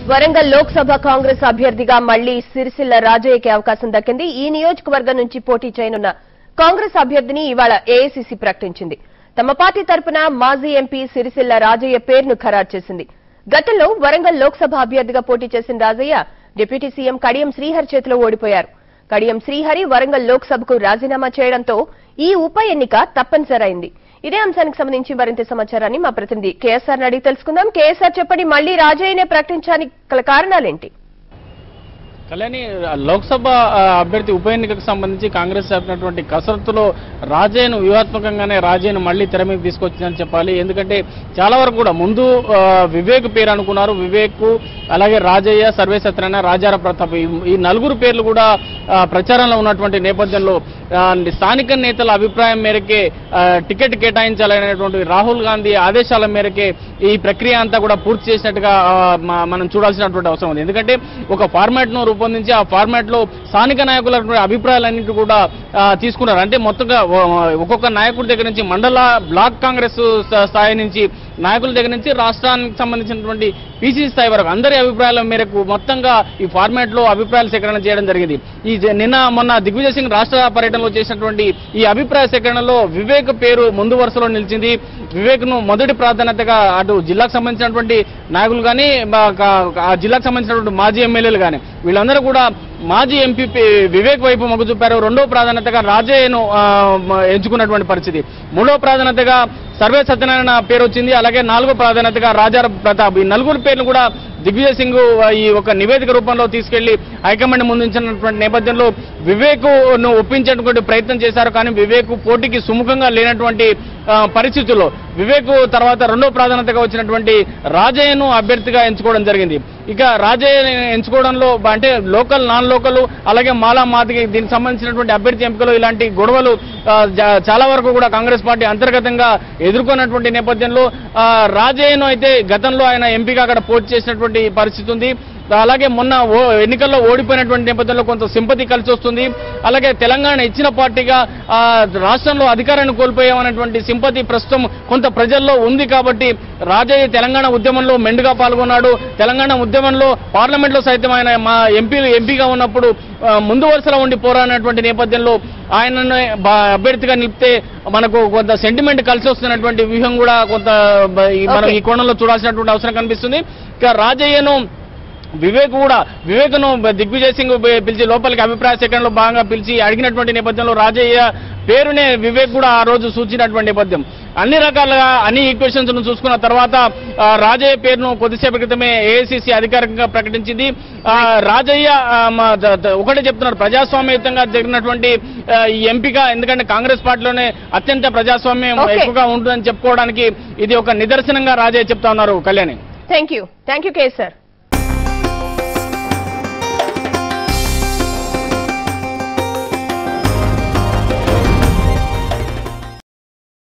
వరంగల్ లోక్సభ కాంగ్రెస్ అభ్యర్థిగా మళ్లీ సిరిసిల్ల రాజయ్యకి అవకాశం దక్కింది ఈ నియోజకవర్గం నుంచి పోటీ చేయనున్న కాంగ్రెస్ అభ్యర్థిని ఇవాళ ఏఐసీసీ ప్రకటించింది తమ పార్టీ తరపున మాజీ ఎంపీ సిరిసిల్ల రాజయ్య పేరును ఖరారు చేసింది గతంలో వరంగల్ లోక్సభ అభ్యర్థిగా పోటీ చేసిన రాజయ్య డిప్యూటీ సీఎం కడియం శ్రీహరి చేతిలో ఓడిపోయారు కడియం శ్రీహరి వరంగల్ లోక్సభకు రాజీనామా చేయడంతో ఈ ఉప ఎన్నిక తప్పనిసరైంది ఇదే అంశానికి సంబంధించి మరింత సమాచారాన్ని మా ప్రతినిధి కేఎస్ఆర్ అడిగి తెలుసుకుందాం కేఎస్ఆర్ చెప్పండి మళ్లీ రాజయ్యనే ప్రకటించడానికి గల కారణాలేంటి కళ్యాణి లోక్సభ ఆ, అభ్యర్థి ఉప ఎన్నికకు సంబంధించి కాంగ్రెస్ జరిపినటువంటి కసరత్తులో రాజయ్యను వ్యూహాత్మకంగానే రాజయ్యను మళ్ళీ తెర మీద తీసుకొచ్చిందని చెప్పాలి ఎందుకంటే చాలా వరకు కూడా ముందు ఆ, వివేక్ పేరు అనుకున్నారు వివేక్ అలాగే రాజయ్య సర్వే సత్యనారాయణ రాజార ప్రతాప్ ఈ- ఈ నలుగురు పేర్లు కూడా ఆ, ప్రచారంలో ఉన్నటువంటి నేపథ్యంలో ఆ, స్థానిక నేతల అభిప్రాయం మేరకే ఆ, టికెట్ కేటాయించాలనేటువంటి రాహుల్ గాంధీ ఆదేశాల మేరకే ఈ ప్రక్రియ అంతా కూడా పూర్తి చేసినట్టుగా ఆ, మ- మనం చూడాల్సినటువంటి అవసరం ఉంది ఎందుకంటే ఒక ఫార్మాట్ ను రూపొందించి ఆ ఫార్మాట్ లో స్థానిక నాయకుల అభిప్రాయాలన్నింటి కూడా ఆ, తీసుకున్నారు అంటే మొత్తంగా ఓ- ఒక్కొక్క నాయకుడి దగ్గర నుంచి మండల బ్లాక్ కాంగ్రెస్ స్థా- స్థాయి నుంచి నాయకుల దగ్గర నుంచి రాష్ట్రానికి సంబంధించినటువంటి పీసీ స్థాయి వరకు అందరి అభిప్రాయాల మేరకు మొత్తంగా ఈ ఫార్మాట్ లో అభిప్రాయాల సేకరణ చేయడం జరిగింది ఈ జ- నిన్న మొన్న దిగ్విజయ్ సింగ్ రాష్ట్ర పర్యటనలో చేసినటువంటి ఈ అభిప్రాయ సేకరణలో వివేక్ పేరు ముందు వరుసలో నిలిచింది వివేక్ ను మొదటి ప్రాధాన్యతగా అటు జిల్లాకు సంబంధించినటువంటి నాయకులు కానీ ఆ జిల్లాకు సంబంధించినటువంటి మాజీ ఎమ్మెల్యేలు కానీ వీళ్ళందరూ కూడా మాజీ ఎంపీ వివేక్ వైపు మొగ్గు చూపారు రెండో ప్రాధాన్యతగా రాజయ్యను ఆ, మ- ఎంచుకున్నటువంటి పరిస్థితి మూడో ప్రాధాన్యతగా సర్వే సత్యనారాయణ పేరు వచ్చింది అలాగే నాలుగో ప్రాధాన్యతగా రాజా ప్రతాప్ ఈ నలుగురు పేర్లు కూడా దిగ్విజయ్ సింగ్ ఆ, ఈ ఒక నివేదిక రూపంలో తీసుకెళ్లి హైకమాండ్ ముందుంచినటువంటి నేపథ్యంలో వివేక్ ను ఒప్పించేటువంటి ప్రయత్నం చేశారు కానీ వివేక్ పోటీకి సుముఖంగా లేనటువంటి ఆ, పరిస్థితుల్లో వివేక్ తర్వాత రెండో ప్రాధాన్యతగా వచ్చినటువంటి రాజయ్యను అభ్యర్థిగా ఎంచుకోవడం జరిగింది ఇక రాజయ్య ఎంచుకోవడంలో బ- అంటే లోకల్ నాన్ లోకల్ అలాగే మాలా మాదికి దీనికి సంబంధించినటువంటి అభ్యర్థి ఎంపికలు ఇలాంటి గొడవలు ఆ, జా- చాలా వరకు కూడా కాంగ్రెస్ పార్టీ అంతర్గతంగా ఎదుర్కొన్నటువంటి నేపథ్యంలో ఆ, రాజయ్యను అయితే గతంలో ఆయన ఎంపీగా అక్కడ పోటీ చేసినటువంటి పరిస్థితి ఉంది అలాగే మొన్న ఓ ఎన్నికల్లో ఓడిపోయినటువంటి నేపథ్యంలో కొంత సింపతి కలిసి వస్తుంది అలాగే తెలంగాణ ఇచ్చిన పార్టీగా ఆ, రాష్ట్రంలో అధికారాన్ని కోల్పోయామన్నటువంటి సింపతి ప్రస్తుతం కొంత ప్రజల్లో ఉంది కాబట్టి రాజయ్య తెలంగాణ ఉద్యమంలో మెండుగా పాల్గొన్నాడు తెలంగాణ ఉద్యమంలో పార్లమెంట్ లో సైతం ఆయన మా ఎంపీలు ఎంపీగా ఉన్నప్పుడు ఆ, ముందు వరుసలో ఉండి పోరాడినటువంటి నేపథ్యంలో ఆయనను బా- అభ్యర్థిగా నిలిపితే మనకు కొంత సెంటిమెంట్ కలిసి వస్తున్నటువంటి వ్యూహం కూడా కొంత బ- ఈ మనం ఈ కోణంలో చూడాల్సినటువంటి అవసరం కనిపిస్తుంది ఇక రాజయ్యను వివేక్ కూడా వివేక్ను దిగ్విజయ్ సింగ్ పి- పిలిచి లోపలికి అభిప్రాయ సేకరణలో భాగంగా పిలిచి అడిగినటువంటి నేపథ్యంలో రాజయ్య పేరునే వివేక్ కూడా ఆ రోజు సూచించినటువంటి నేపథ్యం అన్ని రకాలుగా అన్ని ఈక్వేషన్స్ ను చూసుకున్న తర్వాత ఆ, రాజయ్య పేరును కొద్దిసేపు క్రితమే ఏఐసిసి అధికారికంగా ప్రకటించింది ఆ, రాజయ్య ఆ, మా ద- ద- ఒకటే చెప్తున్నారు ప్రజాస్వామ్యయుతంగా జరిగినటువంటి ఆ, ఈ ఎంపిక ఎందుకంటే కాంగ్రెస్ పార్టీలోనే అత్యంత ప్రజాస్వామ్యం Okay. ఎక్కువగా ఉంటుందని చెప్పుకోవడానికి ఇది ఒక నిదర్శనంగా రాజయ్య చెప్తా ఉన్నారు Kalyani thank you thank you KSR